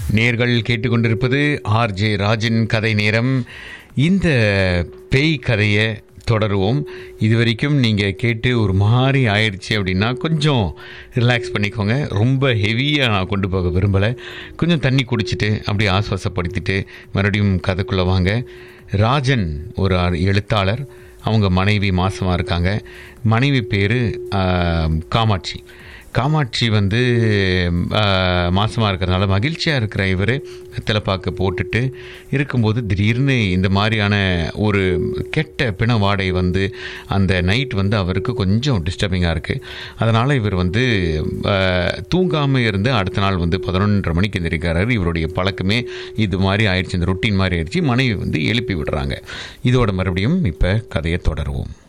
நேர்கள் கேட்டுக்கொண்டிருப்பது ஆர்ஜே ராஜின் கதை நேரம் இந்த பேய் கதையை தொடருவோம் இது வரைக்கும் நீங்கள் கேட்டு ஒரு மாதிரி ஆயிடுச்சு அப்படின்னா கொஞ்சம் ரிலாக்ஸ் பண்ணிக்கோங்க ரொம்ப ஹெவியாக நான் கொண்டு போக விரும்பலை கொஞ்சம் தண்ணி குடிச்சிட்டு அப்படியே ஆஸ்வாசப்படுத்திட்டு மறுபடியும் கதைக்குள்ளே வாங்க ராஜன் ஒரு ஆ- எழுத்தாளர் அவங்க மனைவி மாசமாக இருக்காங்க மனைவி பேர் காமாட்சி காமாட்சி வந்து மாசமாக இருக்கிறதுனால மகிழ்ச்சியாக இருக்கிற இவர் வெத்தலை பாக்கு போட்டுட்டு இருக்கும்போது திடீர்னு இந்த மாதிரியான ஒரு கெட்ட பிண வாடை வந்து அந்த நைட் வந்து அவருக்கு கொஞ்சம் டிஸ்டர்பிங்காக இருக்குது அதனால் இவர் வந்து தூங்காமல் இருந்து அடுத்த நாள் வந்து பதினொன்றரை மணிக்கு எந்திரிக்கிறாரு இவருடைய பழக்கமே இது மாதிரி ஆயிடுச்சு இந்த ரொட்டீன் மாதிரி ஆயிடுச்சு மனைவி வந்து எழுப்பி விடுறாங்க இதோட மறுபடியும் இப்போ கதையை தொடருவோம்